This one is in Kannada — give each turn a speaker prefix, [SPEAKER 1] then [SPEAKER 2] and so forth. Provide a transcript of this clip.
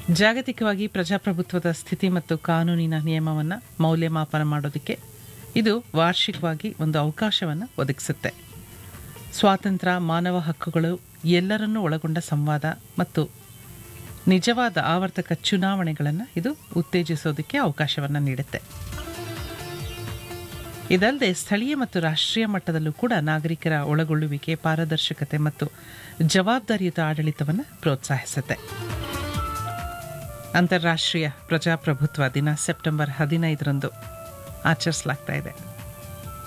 [SPEAKER 1] ಜಾಗತಿಕವಾಗಿ ಪ್ರಜಾಪ್ರಭುತ್ವದ ಸ್ಥಿತಿ ಮತ್ತು ಕಾನೂನಿನ ನಿಯಮವನ್ನು ಮೌಲ್ಯಮಾಪನ ಮಾಡೋದಕ್ಕೆ ಇದು ವಾರ್ಷಿಕವಾಗಿ ಒಂದು ಅವಕಾಶವನ್ನು ಒದಗಿಸುತ್ತೆ ಸ್ವಾತಂತ್ರ್ಯ ಮಾನವ ಹಕ್ಕುಗಳು ಎಲ್ಲರನ್ನೂ ಒಳಗೊಂಡ ಸಂವಾದ ಮತ್ತು ನಿಜವಾದ ಆವರ್ತಕ ಚುನಾವಣೆಗಳನ್ನು ಇದು ಉತ್ತೇಜಿಸೋದಕ್ಕೆ ಅವಕಾಶವನ್ನು ನೀಡುತ್ತೆ ಇದಲ್ಲದೆ ಸ್ಥಳೀಯ ಮತ್ತು ರಾಷ್ಟ್ರೀಯ ಮಟ್ಟದಲ್ಲೂ ಕೂಡ ನಾಗರಿಕರ ಒಳಗೊಳ್ಳುವಿಕೆ ಪಾರದರ್ಶಕತೆ ಮತ್ತು ಜವಾಬ್ದಾರಿಯುತ ಆಡಳಿತವನ್ನು ಪ್ರೋತ್ಸಾಹಿಸುತ್ತೆ ಅಂತಾರಾಷ್ಟ್ರೀಯ ಪ್ರಜಾಪ್ರಭುತ್ವ ದಿನ ಸೆಪ್ಟೆಂಬರ್ ಹದಿನೈದರಂದು ಆಚರಿಸಲಾಗ್ತಾ ಇದೆ